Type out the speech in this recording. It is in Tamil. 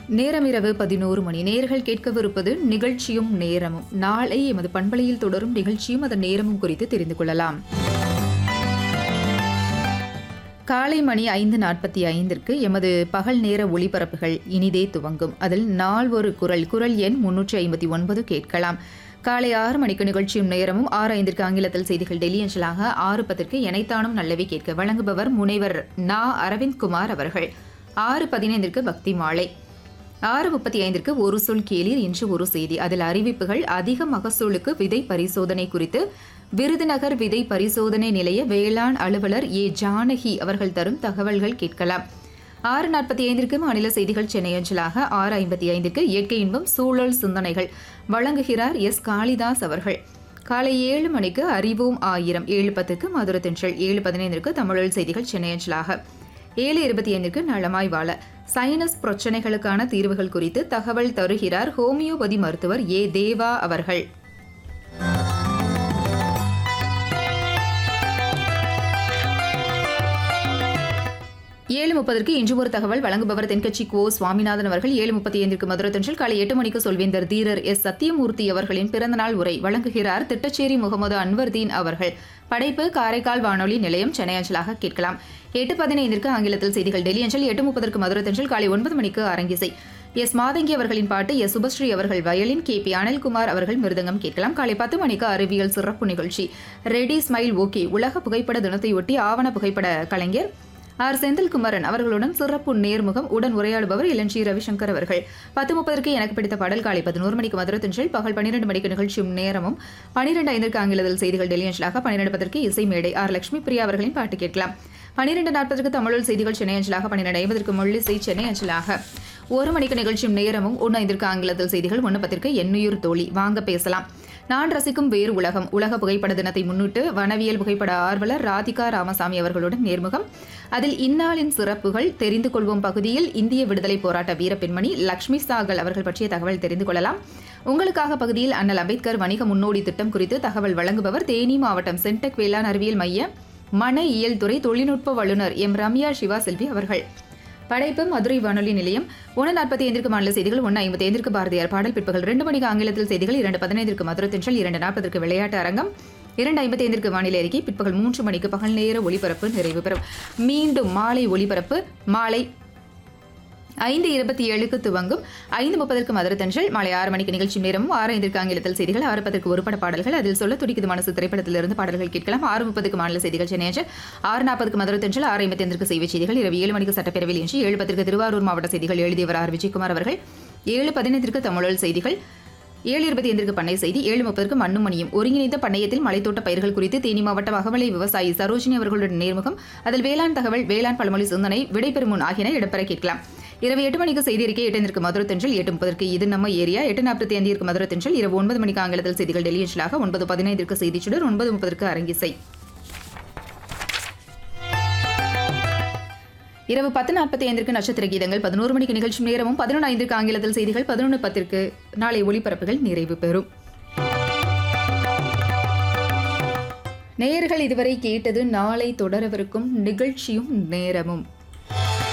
நேரம் இரவு பதினோரு மணி நேர்கள் கேட்கவிருப்பது நிகழ்ச்சியும் நேரமும் நாளை எமது பண்பலையில் தொடரும் நிகழ்ச்சியும் அதன் நேரமும் குறித்து தெரிந்து கொள்ளலாம் காலை மணி ஐந்து நாற்பத்தி ஐந்திற்கு எமது பகல் நேர ஒளிபரப்புகள் இனிதே துவங்கும் அதில் நாள் ஒரு குரல் குரல் எண் முன்னூற்றி ஐம்பத்தி ஒன்பது கேட்கலாம் காலை ஆறு மணிக்கு நிகழ்ச்சியும் நேரமும் ஆறு ஐந்திற்கு ஆங்கிலத்தில் செய்திகள் டெல்லி அஞ்சலாக ஆறு பத்திற்கு எனைத்தானும் நல்லவை கேட்க வழங்குபவர் முனைவர் நா அரவிந்த் குமார் அவர்கள் ஆறு பதினைந்திற்கு பக்தி மாலை ஆறு முப்பத்தி ஐந்திற்கு ஒரு சொல் கேளீர் இன்று ஒரு செய்தி அதில் அறிவிப்புகள் அதிக மகசூலுக்கு விதை பரிசோதனை குறித்து விருதுநகர் விதை பரிசோதனை நிலைய வேளாண் அலுவலர் ஏ ஜானகி அவர்கள் தரும் தகவல்கள் கேட்கலாம் ஆறு நாற்பத்தி ஐந்திற்கு மாநில செய்திகள் சென்னை அஞ்சலாக ஆறு ஐம்பத்தி ஐந்திற்கு இயற்கை இன்பம் சூழல் சிந்தனைகள் வழங்குகிறார் எஸ் காளிதாஸ் அவர்கள் காலை ஏழு மணிக்கு அறிவோம் ஆயிரம் ஏழு பத்துக்கு மதுரை தென்றல் ஏழு பதினைந்திற்கு தமிழ் செய்திகள் சென்னை அஞ்சலாக ஏழு இருபத்தி ஐந்திற்கு நலமாய் வாழ சைனஸ் பிரச்சனைகளுக்கான தீர்வுகள் குறித்து தகவல் தருகிறார் ஹோமியோபதி மருத்துவர் ஏ தேவா அவர்கள் ஏழு முப்பதற்கு இன்று ஒரு தகவல் வழங்குபவர் தென்கட்சி கோ சுவாமிநாதன் அவர்கள் ஏழு முப்பத்தி ஐந்திற்கு மதுரை தென்றல் காலை எட்டு மணிக்கு சொல்வேந்தர் தீரர் எஸ் சத்தியமூர்த்தி அவர்களின் பிறந்தநாள் உரை வழங்குகிறார் திட்டச்சேரி முகமது அன்வர்தீன் அவர்கள் படைப்பு காரைக்கால் வானொலி நிலையம் சென்னை அஞ்சலாக கேட்கலாம் எட்டு பதினைந்திற்கு ஆங்கிலத்தில் செய்திகள் டெல்லி அஞ்சல் எட்டு முப்பதற்கு மதுரை தென்றல் காலை ஒன்பது மணிக்கு அரங்கிசை எஸ் மாதங்கி அவர்களின் பாட்டு எஸ் சுபஸ்ரீ அவர்கள் வயலின் கே பி அனில்குமார் அவர்கள் மிருதங்கம் கேட்கலாம் காலை பத்து மணிக்கு அறிவியல் சிறப்பு நிகழ்ச்சி ரெடி ஸ்மைல் ஓகே உலக புகைப்பட தினத்தையொட்டி ஆவண புகைப்பட கலைஞர் ஆர் செந்தில்குமரன் அவர்களுடன் சிறப்பு நேர்முகம் உடன் உரையாடுபவர் இளஞ்சி ரவிசங்கர் அவர்கள் பத்து முப்பதற்கு எனக்கு பிடித்த பாடல் காலை பதினோரு மணிக்கு மதுரை தென்றல் பகல் பன்னிரண்டு மணிக்கு நிகழ்ச்சியும் நேரமும் பனிரெண்டு ஐந்திற்கு ஆங்கிலத்தில் செய்திகள் டெல்லி அஞ்சலாக பன்னிரண்டு பதற்கு இசை மேடை ஆர் லட்சுமி பிரியா அவர்களின் பாட்டு கேட்கலாம் பன்னிரெண்டு நாற்பதற்கு தமிழில் செய்திகள் சென்னை அஞ்சலாக பன்னிரெண்டு ஐம்பதற்கு மொழிசை சென்னை அஞ்சலாக ஒரு மணிக்கு நிகழ்ச்சியும் நேரமும் ஒன்று ஐந்திற்கு ஆங்கிலத்தில் செய்திகள் ஒன்று பத்திற்கு எண்ணுயிர் தோழி வாங்க பேசலாம் நான் ரசிக்கும் வேறு உலகம் உலக புகைப்பட தினத்தை முன்னிட்டு வனவியல் புகைப்பட ஆர்வலர் ராதிகா ராமசாமி அவர்களுடன் நேர்முகம் அதில் இந்நாளின் சிறப்புகள் தெரிந்து கொள்வோம் பகுதியில் இந்திய விடுதலை போராட்ட வீர பெண்மணி லக்ஷ்மி சாகல் அவர்கள் பற்றிய தகவல் தெரிந்து கொள்ளலாம் உங்களுக்காக பகுதியில் அண்ணல் அம்பேத்கர் வணிக முன்னோடி திட்டம் குறித்து தகவல் வழங்குபவர் தேனி மாவட்டம் சென்டெக் வேளாண் அறிவியல் மைய மன இயல் துறை தொழில்நுட்ப வல்லுநர் எம் ரம்யா சிவா செல்வி அவர்கள் படைப்பு மதுரை வானொலி நிலையம் ஒன்று நாற்பத்தி ஐந்திற்கு மாநில செய்திகள் ஒன்று ஐம்பத்தி ஐந்திற்கு பாரதியார் பாடல் பிற்பகல் ரெண்டு மணிக்கு ஆங்கிலத்தில் செய்திகள் இரண்டு பதினைந்திற்கு மதுரை தென்றல் இரண்டு நாற்பதற்கு விளையாட்டு அரங்கம் இரண்டு ஐம்பத்தி ஐந்திற்கு வானிலை அறிக்கை பிற்பகல் மூன்று மணிக்கு பகல் நேர ஒளிபரப்பு நிறைவு பெறும் மீண்டும் மாலை ஒளிபரப்பு மாலை ஐந்து இருபத்தி ஏழுக்கு துவங்கும் ஐந்து முப்பதற்கு மதுரை தென்றல் மாலை ஆறு மணிக்கு நிகழ்ச்சி நேரமும் ஆறு ஐந்திற்கு ஆங்கிலத்தில் செய்திகள் ஆறு பதற்கு ஒரு பட பாடல்கள் அதில் சொல்ல துடிக்குது மனசு திரைப்படத்திலிருந்து பாடல்கள் கேட்கலாம் ஆறு முப்பதுக்கு மாநில செய்திகள் சென்னை அஞ்சல் ஆறு நாற்பதுக்கு மதுரை தென்றல் ஆறு ஐம்பத்தி ஐந்திற்கு செய்தி செய்திகள் இரவு ஏழு மணிக்கு சட்டப்பேரவையில் இன்று ஏழு பத்திற்கு திருவாரூர் மாவட்ட செய்திகள் எழுதியவர் ஆர் விஜயகுமார் அவர்கள் ஏழு பதினைந்திற்கு தமிழல் செய்திகள் ஏழு இருபத்தி ஐந்திற்கு பண்ணை செய்தி ஏழு முப்பதற்கு மண்ணும் மணியும் ஒருங்கிணைந்த பண்ணையத்தில் மலைத்தோட்ட பயிர்கள் குறித்து தேனி மாவட்ட அகவலை விவசாயி சரோஜினி அவர்களுடன் நேர்முகம் அதில் வேளாண் தகவல் வேளாண் பழமொழி சிந்தனை விடைபெறும் முன் ஆகியன இடம்பெற கேட்கலாம் இரவு எட்டு மணிக்கு செய்தி அறிக்கை எட்டு ஐந்திற்கு மதுரை தென்றல் எட்டு முப்பதற்கு இது நம்ம ஏரியா எட்டு நாற்பத்தி ஐந்திற்கு மதுரை தென்றல் இரவு ஒன்பது மணிக்கு ஆங்கிலத்தில் செய்திகள் டெல்லி அஞ்சலாக ஒன்பது பதினைந்திற்கு செய்தி சுடர் ஒன்பது முப்பதற்கு அரங்கிசை இரவு பத்து நாற்பத்தி ஐந்திற்கு நட்சத்திர கீதங்கள் பதினோரு மணிக்கு நிகழ்ச்சி நேரமும் பதினொன்று ஐந்திற்கு ஆங்கிலத்தில் செய்திகள் பதினொன்று பத்திற்கு நாளை ஒளிபரப்புகள் நிறைவு பெறும் நேயர்கள் இதுவரை கேட்டது நாளை தொடரவிருக்கும் நிகழ்ச்சியும் நேரமும்